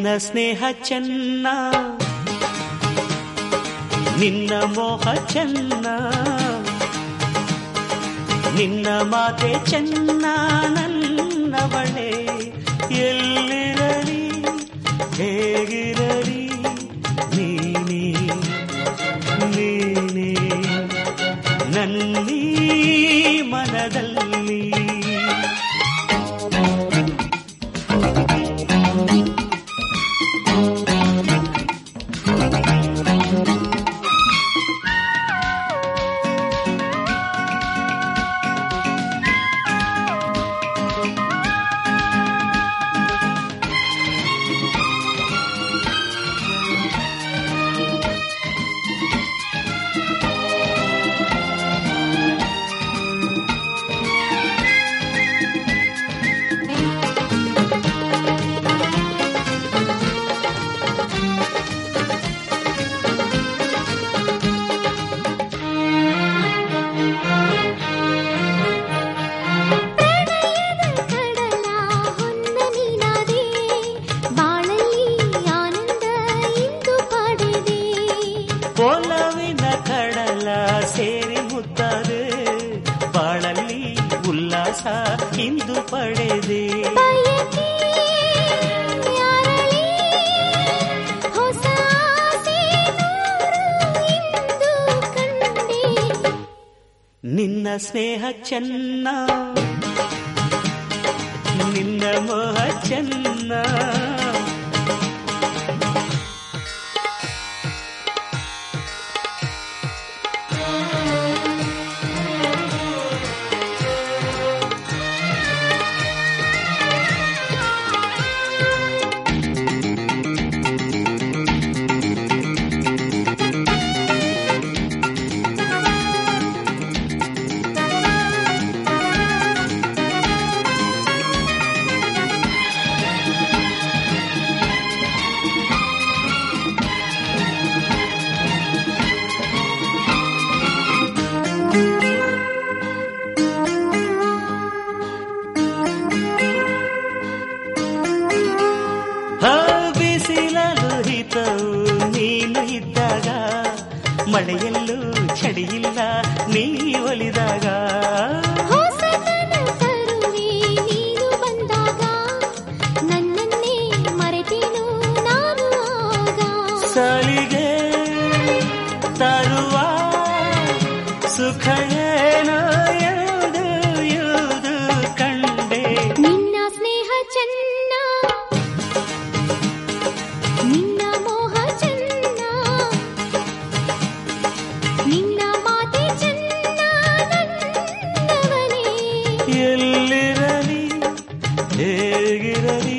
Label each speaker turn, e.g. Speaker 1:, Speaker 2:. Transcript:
Speaker 1: ನಿನ್ನ ಸ್ನೇಹ ಚೆನ್ನ ನಿನ್ನ ಮೋಹ ಚೆನ್ನ ನಿನ್ನ ಮಾತೆ ಚೆನ್ನ ನನ್ನವಳೆ ಎಲ್ಲಿರಲಿ ಹೇಗಿರಲಿ ನೀನೇ ನೀನೇ ನನ್ನೀ ಮನದಲ್ಲಿ
Speaker 2: ಕಡಲ ಹೊನ್ನ ನೀನಾದೆ ಬಾಳಲ್ಲಿ ಆನಂದ ಇಂದು ಪಡೆದೆ
Speaker 1: ಒಲವಿನ ಕಡಲ ಸೇರಿ ಮುತ್ತದೆ ಬಾಳಲ್ಲಿ ಉಲ್ಲಾಸ ಇಂದು ಪಡೆದೆ
Speaker 2: ಬಯಕೆ ಅರಳಿ ಹೊಸ ಆಸೆ ನೂರು ಇಂದು ಕಂಡೆ
Speaker 1: ನಿನ್ನ ಸ್ನೇಹ ಚೆನ್ನ ನಿನ್ನ ಮೋಹ ಚೆನ್ನ ಹ ಬಿಸಿಲಲು ಹಿತವು ನೀನು ಇದ್ದಾಗ ಮಳೆಯಲ್ಲೂ ಚಳಿಯಿಲ್ಲ ನೀ ಒಲಿದಾಗ
Speaker 2: ಹೊಸತನ ತರುವೆ ನೀನು ಬಂದಾಗ ನನ್ನನ್ನೇ ಮರೆತೇನು ನಾನು ಆಗ
Speaker 1: ಸಲಿಗೆ ತರುವ ಸುಖ ಏನೋ ಎಂದು ಎಂದು ಕಂಡೆ
Speaker 2: ನಿನ್ನ ಸ್ನೇಹ ಚೆನ್ನ ನಿನ್ನ ಮೋಹ ಚೆನ್ನ ನಿನ್ನ ಮಾತೆ ಚೆನ್ನ ನನ್ನವನೇ
Speaker 1: ಎಲ್ಲಿರಲಿ ಹೇಗಿರಲಿ